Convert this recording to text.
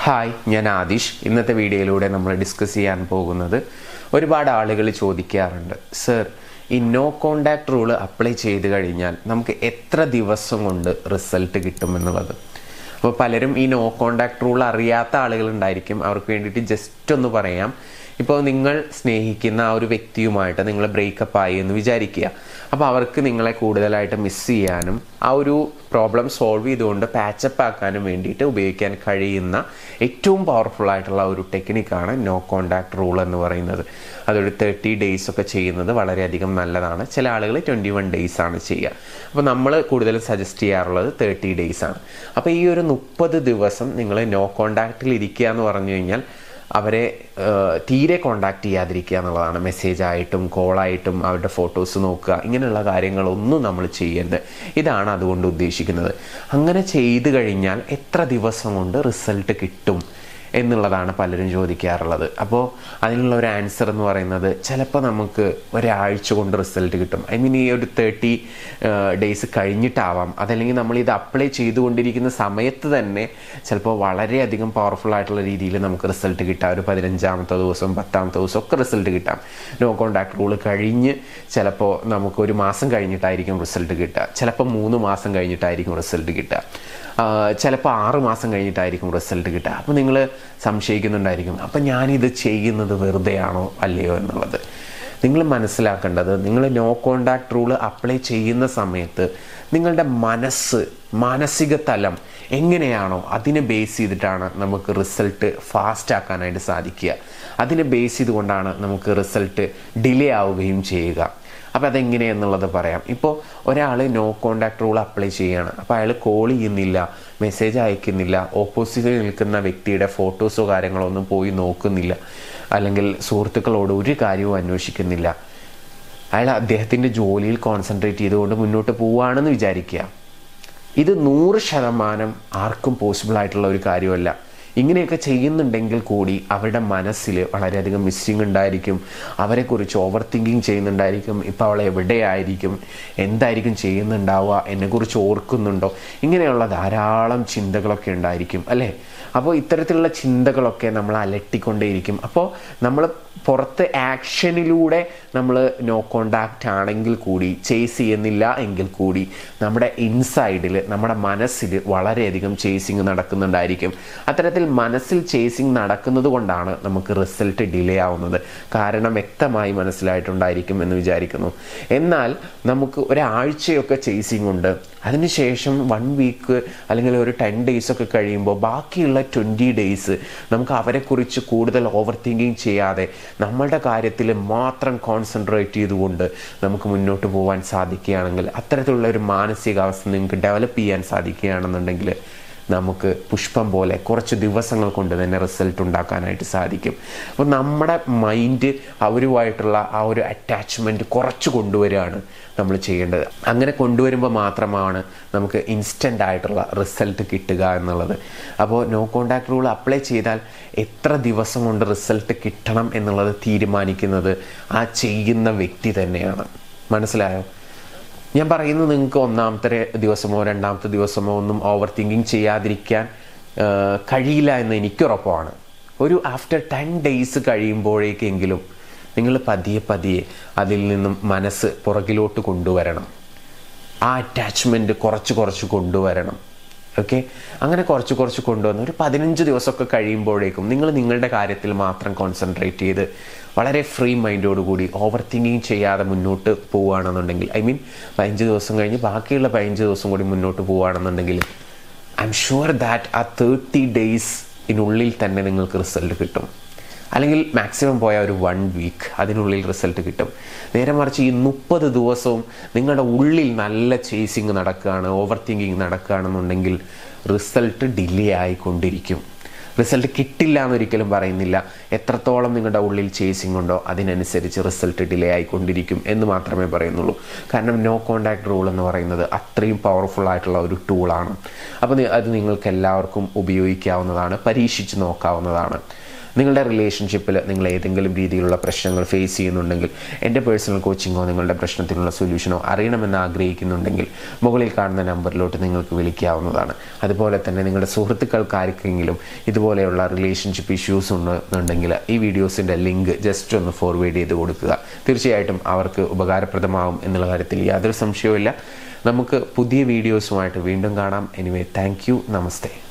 hi ഞാൻ ആദിഷ് ഇന്നത്തെ വീഡിയോയിലൂടെ നമ്മൾ ഡിസ്കസ് ചെയ്യാൻ പോകുന്നത് ഒരുപാട് ആളുകൾ ചോദിക്കാറുണ്ട് സർ ഈ നോ കോണ്ടാക്ട് റൂൾ അപ്ലൈ ചെയ്ത് കഴിഞ്ഞാൽ നമുക്ക് എത്ര ദിവസം കൊണ്ട് റിസൾട്ട് കിട്ടുമെന്നുള്ളത് അപ്പോൾ പലരും ഈ നോ കോണ്ടാക്ട് റൂൾ അറിയാത്ത ആളുകളുണ്ടായിരിക്കും അവർക്ക് വേണ്ടിയിട്ട് ജസ്റ്റ് ഒന്ന് പറയാം ഇപ്പോൾ നിങ്ങൾ സ്നേഹിക്കുന്ന ആ ഒരു വ്യക്തിയുമായിട്ട് നിങ്ങൾ ബ്രേക്കപ്പ് ആയി എന്ന് വിചാരിക്കുക അപ്പോൾ അവർക്ക് നിങ്ങളെ കൂടുതലായിട്ട് മിസ് ചെയ്യാനും ആ ഒരു പ്രോബ്ലം സോൾവ് ചെയ്തുകൊണ്ട് പാച്ചപ്പ് ആക്കാനും വേണ്ടിയിട്ട് ഉപയോഗിക്കാൻ കഴിയുന്ന ഏറ്റവും പവർഫുൾ ആയിട്ടുള്ള ഒരു ടെക്നിക്കാണ് നോ കോണ്ടാക്ട് റൂൾ എന്ന് പറയുന്നത് അതൊരു തേർട്ടി ഡേയ്സ് ഒക്കെ ചെയ്യുന്നത് വളരെയധികം നല്ലതാണ് ചില ആളുകൾ ട്വൻറ്റി വൺ ഡേയ്സ് ആണ് ചെയ്യുക അപ്പോൾ നമ്മൾ കൂടുതലും സജസ്റ്റ് ചെയ്യാറുള്ളത് തേർട്ടി ഡേയ്സ് ആണ് അപ്പോൾ ഈ ഒരു മുപ്പത് ദിവസം നിങ്ങൾ നോ കോണ്ടാക്റ്റിൽ ഇരിക്കുക എന്ന് പറഞ്ഞു കഴിഞ്ഞാൽ അവരെ തീരെ കോണ്ടാക്ട് ചെയ്യാതിരിക്കുക എന്നുള്ളതാണ് മെസ്സേജ് ആയിട്ടും കോളായിട്ടും അവരുടെ ഫോട്ടോസ് നോക്കുക ഇങ്ങനെയുള്ള കാര്യങ്ങളൊന്നും നമ്മൾ ചെയ്യരുത് ഇതാണ് അതുകൊണ്ട് ഉദ്ദേശിക്കുന്നത് അങ്ങനെ ചെയ്തു കഴിഞ്ഞാൽ എത്ര ദിവസം കൊണ്ട് റിസൾട്ട് കിട്ടും എന്നുള്ളതാണ് പലരും ചോദിക്കാറുള്ളത് അപ്പോൾ അതിനുള്ള ഒരു ആൻസർ എന്ന് പറയുന്നത് ചിലപ്പോൾ നമുക്ക് ഒരാഴ്ച കൊണ്ട് റിസൾട്ട് കിട്ടും ഐ മീൻ ഈ ഒരു തേർട്ടി ഡേയ്സ് കഴിഞ്ഞിട്ടാവാം അതല്ലെങ്കിൽ നമ്മൾ ഇത് അപ്ലൈ ചെയ്തുകൊണ്ടിരിക്കുന്ന സമയത്ത് തന്നെ ചിലപ്പോൾ വളരെയധികം പവർഫുൾ ആയിട്ടുള്ള രീതിയിൽ നമുക്ക് റിസൾട്ട് കിട്ടാം ഒരു പതിനഞ്ചാമത്തെ ദിവസം പത്താമത്തെ ദിവസം ഒക്കെ റിസൾട്ട് കിട്ടാം നോ കോണ്ടാക്ട് റൂൾ കഴിഞ്ഞ് ചിലപ്പോൾ നമുക്ക് ഒരു മാസം കഴിഞ്ഞിട്ടായിരിക്കും റിസൾട്ട് കിട്ടുക ചിലപ്പോൾ മൂന്ന് മാസം കഴിഞ്ഞിട്ടായിരിക്കും റിസൾട്ട് കിട്ടുക ചിലപ്പോൾ ആറ് മാസം കഴിഞ്ഞിട്ടായിരിക്കും റിസൾട്ട് കിട്ടുക അപ്പോൾ നിങ്ങൾ സംശയിക്കുന്നുണ്ടായിരിക്കും അപ്പം ഞാനിത് ചെയ്യുന്നത് വെറുതെയാണോ അല്ലയോ എന്നുള്ളത് നിങ്ങൾ മനസ്സിലാക്കേണ്ടത് നിങ്ങൾ നോ കോണ്ടാക്ട് റൂൾ അപ്ലൈ ചെയ്യുന്ന സമയത്ത് നിങ്ങളുടെ മനസ്സ് മാനസിക തലം എങ്ങനെയാണോ അതിനെ ബേസ് ചെയ്തിട്ടാണ് നമുക്ക് റിസൾട്ട് ഫാസ്റ്റ് ആക്കാനായിട്ട് സാധിക്കുക അതിനെ ബേസ് ചെയ്തുകൊണ്ടാണ് നമുക്ക് റിസൾട്ട് ഡിലേ ആവുകയും ചെയ്യുക അപ്പോൾ അതെങ്ങനെയെന്നുള്ളത് പറയാം ഇപ്പോൾ ഒരാൾ നോ കോണ്ടാക്ട് റൂൾ അപ്ലൈ ചെയ്യുകയാണ് അപ്പോൾ അയാൾ കോൾ ചെയ്യുന്നില്ല മെസ്സേജ് അയക്കുന്നില്ല ഓപ്പോസിറ്റിൽ നിൽക്കുന്ന വ്യക്തിയുടെ ഫോട്ടോസോ കാര്യങ്ങളോ ഒന്നും പോയി നോക്കുന്നില്ല അല്ലെങ്കിൽ സുഹൃത്തുക്കളോട് ഒരു കാര്യവും അന്വേഷിക്കുന്നില്ല അയാൾ അദ്ദേഹത്തിൻ്റെ ജോലിയിൽ കോൺസെൻട്രേറ്റ് ചെയ്തുകൊണ്ട് മുന്നോട്ട് പോവുകയാണെന്ന് വിചാരിക്കുക ഇത് നൂറ് ശതമാനം ആർക്കും പോസിബിൾ ആയിട്ടുള്ള ഒരു കാര്യമല്ല ഇങ്ങനെയൊക്കെ ചെയ്യുന്നുണ്ടെങ്കിൽ കൂടി അവരുടെ മനസ്സിൽ വളരെയധികം മിസ്സിങ് ഉണ്ടായിരിക്കും അവരെക്കുറിച്ച് ഓവർ തിങ്കിങ് ചെയ്യുന്നുണ്ടായിരിക്കും ഇപ്പോൾ അവൾ എവിടെയായിരിക്കും എന്തായിരിക്കും ചെയ്യുന്നുണ്ടാവുക എന്നെക്കുറിച്ച് ഓർക്കുന്നുണ്ടോ ഇങ്ങനെയുള്ള ധാരാളം ചിന്തകളൊക്കെ ഉണ്ടായിരിക്കും അല്ലേ അപ്പോൾ ഇത്തരത്തിലുള്ള ചിന്തകളൊക്കെ നമ്മൾ അലട്ടിക്കൊണ്ടേയിരിക്കും അപ്പോൾ നമ്മൾ പുറത്ത് ആക്ഷനിലൂടെ നമ്മൾ നോ കോണ്ടാക്റ്റ് ആണെങ്കിൽ കൂടി ചേസ് ചെയ്യുന്നില്ല എങ്കിൽ കൂടി നമ്മുടെ ഇൻസൈഡിൽ നമ്മുടെ മനസ്സിൽ വളരെയധികം ചേസിങ് നടക്കുന്നുണ്ടായിരിക്കും അത്തരത്തിൽ മനസ്സിൽ ചേസിങ് നടക്കുന്നത് കൊണ്ടാണ് നമുക്ക് റിസൾട്ട് ഡിലേ ആവുന്നത് കാരണം വ്യക്തമായി മനസ്സിലായിട്ടുണ്ടായിരിക്കും എന്ന് വിചാരിക്കുന്നു എന്നാൽ നമുക്ക് ഒരാഴ്ചയൊക്കെ ചേസിങ് ഉണ്ട് അതിനുശേഷം വൺ വീക്ക് അല്ലെങ്കിൽ ഒരു ടെൻ ഡേയ്സ് ഒക്കെ കഴിയുമ്പോൾ ബാക്കിയുള്ള ട്വൻറ്റി ഡേയ്സ് നമുക്ക് അവരെക്കുറിച്ച് കൂടുതൽ ഓവർ തിങ്കിങ് ചെയ്യാതെ നമ്മളുടെ കാര്യത്തിൽ മാത്രം കോൺസെൻട്രേറ്റ് ചെയ്തുകൊണ്ട് നമുക്ക് മുന്നോട്ട് പോകാൻ സാധിക്കുകയാണെങ്കിൽ അത്തരത്തിലുള്ള ഒരു മാനസികാവസ്ഥ നിങ്ങൾക്ക് ഡെവലപ്പ് ചെയ്യാൻ സാധിക്കുകയാണെന്നുണ്ടെങ്കിൽ നമുക്ക് പുഷ്പം പോലെ കുറച്ച് ദിവസങ്ങൾ കൊണ്ട് തന്നെ റിസൾട്ട് ഉണ്ടാക്കാനായിട്ട് സാധിക്കും അപ്പോൾ നമ്മുടെ മൈൻഡ് അവരുമായിട്ടുള്ള ആ ഒരു അറ്റാച്ച്മെൻറ്റ് കുറച്ച് കൊണ്ടുവരികയാണ് നമ്മൾ ചെയ്യേണ്ടത് അങ്ങനെ കൊണ്ടുവരുമ്പോൾ മാത്രമാണ് നമുക്ക് ഇൻസ്റ്റൻ്റ് ആയിട്ടുള്ള റിസൾട്ട് കിട്ടുക എന്നുള്ളത് അപ്പോൾ നോ കോണ്ടാക്ട് റൂൾ അപ്ലൈ ചെയ്താൽ എത്ര ദിവസം കൊണ്ട് റിസൾട്ട് കിട്ടണം എന്നുള്ളത് തീരുമാനിക്കുന്നത് ആ ചെയ്യുന്ന വ്യക്തി തന്നെയാണ് മനസ്സിലായോ ഞാൻ പറയുന്നത് നിങ്ങൾക്ക് ഒന്നാമത്തെ ദിവസമോ രണ്ടാമത്തെ ദിവസമോ ഒന്നും ഓവർ തിങ്കിങ് ചെയ്യാതിരിക്കാൻ കഴിയില്ല എന്ന് എനിക്കുറപ്പാണ് ഒരു ആഫ്റ്റർ ടെൻ ഡേയ്സ് കഴിയുമ്പോഴേക്കെങ്കിലും നിങ്ങൾ പതിയെ പതിയെ അതിൽ നിന്നും മനസ്സ് പുറകിലോട്ട് കൊണ്ടുവരണം ആ അറ്റാച്ച്മെൻറ്റ് കുറച്ച് കുറച്ച് കൊണ്ടുവരണം ഓക്കെ അങ്ങനെ കുറച്ച് കുറച്ച് കൊണ്ടുവന്ന് ഒരു പതിനഞ്ച് ദിവസമൊക്കെ കഴിയുമ്പോഴേക്കും നിങ്ങൾ നിങ്ങളുടെ കാര്യത്തിൽ മാത്രം കോൺസെൻട്രേറ്റ് ചെയ്ത് വളരെ ഫ്രീ മൈൻഡോടുകൂടി ഓവർ തിങ്കിങ് ചെയ്യാതെ മുന്നോട്ട് പോവുകയാണെന്നുണ്ടെങ്കിൽ ഐ മീൻ പതിനഞ്ച് ദിവസം കഴിഞ്ഞ് ബാക്കിയുള്ള പതിനഞ്ച് ദിവസം കൂടി മുന്നോട്ട് പോവുകയാണെന്നുണ്ടെങ്കിൽ ഐ എം ഷുവർ ദാറ്റ് ആ തേർട്ടി ഡേയ്സിനുള്ളിൽ തന്നെ നിങ്ങൾക്ക് റിസൾട്ട് കിട്ടും അല്ലെങ്കിൽ മാക്സിമം പോയ ഒരു വൺ വീക്ക് അതിനുള്ളിൽ റിസൾട്ട് കിട്ടും നേരെ മറിച്ച് ഈ മുപ്പത് ദിവസവും നിങ്ങളുടെ ഉള്ളിൽ നല്ല ചേസിങ് നടക്കുകയാണ് ഓവർ തിങ്കിങ് നടക്കുകയാണെന്നുണ്ടെങ്കിൽ റിസൾട്ട് ഡിലേ ആയിക്കൊണ്ടിരിക്കും റിസൾട്ട് കിട്ടില്ല എന്നൊരിക്കലും പറയുന്നില്ല എത്രത്തോളം നിങ്ങളുടെ ഉള്ളിൽ ചേസിങ് ഉണ്ടോ അതിനനുസരിച്ച് റിസൾട്ട് ഡിലേ ആയിക്കൊണ്ടിരിക്കും എന്ന് മാത്രമേ പറയുന്നുള്ളൂ കാരണം നോ കോണ്ടാക്ട് റൂൾ എന്ന് പറയുന്നത് അത്രയും പവർഫുൾ ആയിട്ടുള്ള ഒരു ടൂളാണ് അപ്പോൾ അത് നിങ്ങൾക്ക് എല്ലാവർക്കും ഉപയോഗിക്കാവുന്നതാണ് പരീക്ഷിച്ച് നോക്കാവുന്നതാണ് നിങ്ങളുടെ റിലേഷൻഷിപ്പിൽ നിങ്ങൾ ഏതെങ്കിലും രീതിയിലുള്ള പ്രശ്നങ്ങൾ ഫേസ് ചെയ്യുന്നുണ്ടെങ്കിൽ എൻ്റെ പേഴ്സണൽ കോച്ചിങ്ങോ നിങ്ങളുടെ പ്രശ്നത്തിനുള്ള സൊല്യൂഷനോ അറിയണമെന്ന് ആഗ്രഹിക്കുന്നുണ്ടെങ്കിൽ മുകളിൽ കാണുന്ന നമ്പറിലോട്ട് നിങ്ങൾക്ക് വിളിക്കാവുന്നതാണ് അതുപോലെ തന്നെ നിങ്ങളുടെ സുഹൃത്തുക്കൾക്ക് ആർക്കെങ്കിലും ഇതുപോലെയുള്ള റിലേഷൻഷിപ്പ് ഇഷ്യൂസ് ഉണ്ടെന്നുണ്ടെങ്കിൽ ഈ വീഡിയോസിൻ്റെ ലിങ്ക് ജസ്റ്റ് ഒന്ന് ഫോർവേഡ് ചെയ്ത് കൊടുക്കുക തീർച്ചയായിട്ടും അവർക്ക് ഉപകാരപ്രദമാവും എന്നുള്ള കാര്യത്തിൽ യാതൊരു സംശയവുമില്ല നമുക്ക് പുതിയ വീഡിയോസുമായിട്ട് വീണ്ടും കാണാം എനിവേ താങ്ക് യു നമസ്തേ